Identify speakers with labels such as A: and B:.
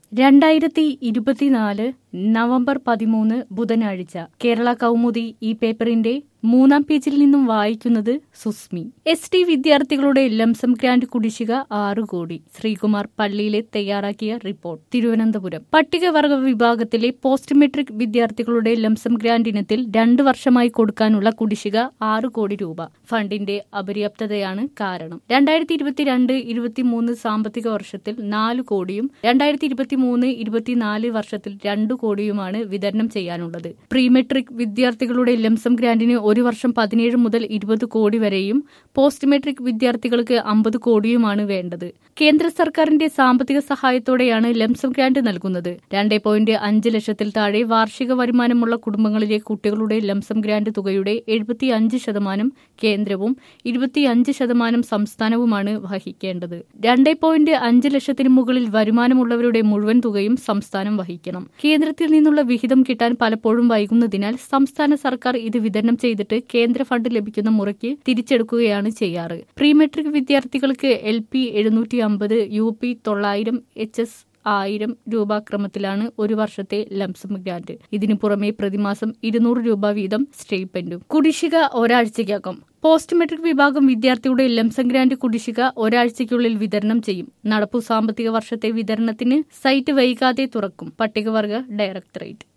A: രണ്ടായിരത്തി ഇരുപത്തിനാല് നവംബർ പതിമൂന്ന് ബുധനാഴ്ച കേരള കൗമുദി ഈ പേപ്പറിന്റെ മൂന്നാം പേജിൽ നിന്നും വായിക്കുന്നത് സുസ്മി എസ് ടി വിദ്യാർത്ഥികളുടെ ലംസം ഗ്രാന്റ് കുടിശ്ശിക ആറു കോടി ശ്രീകുമാർ പള്ളിയിലെ തയ്യാറാക്കിയ റിപ്പോർട്ട് തിരുവനന്തപുരം പട്ടികവർഗ വിഭാഗത്തിലെ പോസ്റ്റ് മെട്രിക് വിദ്യാർത്ഥികളുടെ ലംസം ഗ്രാന്റ് ഇനത്തിൽ രണ്ടു വർഷമായി കൊടുക്കാനുള്ള കുടിശ്ശിക ആറു കോടി രൂപ ഫണ്ടിന്റെ അപര്യാപ്തതയാണ് കാരണം രണ്ടായിരത്തി ഇരുപത്തിരണ്ട് ഇരുപത്തിമൂന്ന് സാമ്പത്തിക വർഷത്തിൽ നാല് കോടിയും രണ്ടായിരത്തി ഇരുപത്തിമൂന്ന് ഇരുപത്തിനാല് വർഷത്തിൽ രണ്ടു കോടിയുമാണ് വിതരണം ചെയ്യാനുള്ളത് പ്രീമെട്രിക് വിദ്യാർത്ഥികളുടെ ലംസം ഗ്രാന്റിന് ഒരു വർഷം പതിനേഴ് മുതൽ ഇരുപത് കോടി വരെയും പോസ്റ്റ് മെട്രിക് വിദ്യാർത്ഥികൾക്ക് അമ്പത് കോടിയുമാണ് വേണ്ടത് കേന്ദ്ര സർക്കാരിന്റെ സാമ്പത്തിക സഹായത്തോടെയാണ് ലംസം ഗ്രാന്റ് നൽകുന്നത് രണ്ടേ പോയിന്റ് അഞ്ച് ലക്ഷത്തിൽ താഴെ വാർഷിക വരുമാനമുള്ള കുടുംബങ്ങളിലെ കുട്ടികളുടെ ലംസം ഗ്രാന്റ് തുകയുടെ എഴുപത്തിയഞ്ച് ശതമാനം കേന്ദ്രവും ഇരുപത്തിയഞ്ച് ശതമാനം സംസ്ഥാനവുമാണ് വഹിക്കേണ്ടത് രണ്ടേ പോയിന്റ് അഞ്ച് ലക്ഷത്തിന് മുകളിൽ വരുമാനമുള്ളവരുടെ മുഴുവൻ തുകയും സംസ്ഥാനം വഹിക്കണം കേന്ദ്രത്തിൽ നിന്നുള്ള വിഹിതം കിട്ടാൻ പലപ്പോഴും വൈകുന്നതിനാൽ സംസ്ഥാന സർക്കാർ ഇത് വിതരണം ചെയ്തിട്ട് കേന്ദ്ര ഫണ്ട് ലഭിക്കുന്ന മുറയ്ക്ക് തിരിച്ചെടുക്കുകയാണ് ചെയ്യാറ് പ്രീ മെട്രിക് വിദ്യാർത്ഥികൾക്ക് എൽ പി എഴുന്നൂറ്റി അമ്പത് യു പി തൊള്ളായിരം എച്ച് എസ് ആയിരം രൂപ ക്രമത്തിലാണ് ഒരു വർഷത്തെ ലംസം ഗ്രാന്റ് ഇതിനു പുറമെ പ്രതിമാസം ഇരുന്നൂറ് രൂപ വീതം സ്റ്റേപ്പൻഡും കുടിശ്ശിക ഒരാഴ്ചയ്ക്കകം പോസ്റ്റ് മെട്രിക് വിഭാഗം വിദ്യാർത്ഥിയുടെ ലംസം ഗ്രാന്റ് കുടിശ്ശിക ഒരാഴ്ചയ്ക്കുള്ളിൽ വിതരണം ചെയ്യും നടപ്പു സാമ്പത്തിക വർഷത്തെ വിതരണത്തിന് സൈറ്റ് വൈകാതെ തുറക്കും പട്ടികവർഗ ഡയറക്ടറേറ്റ്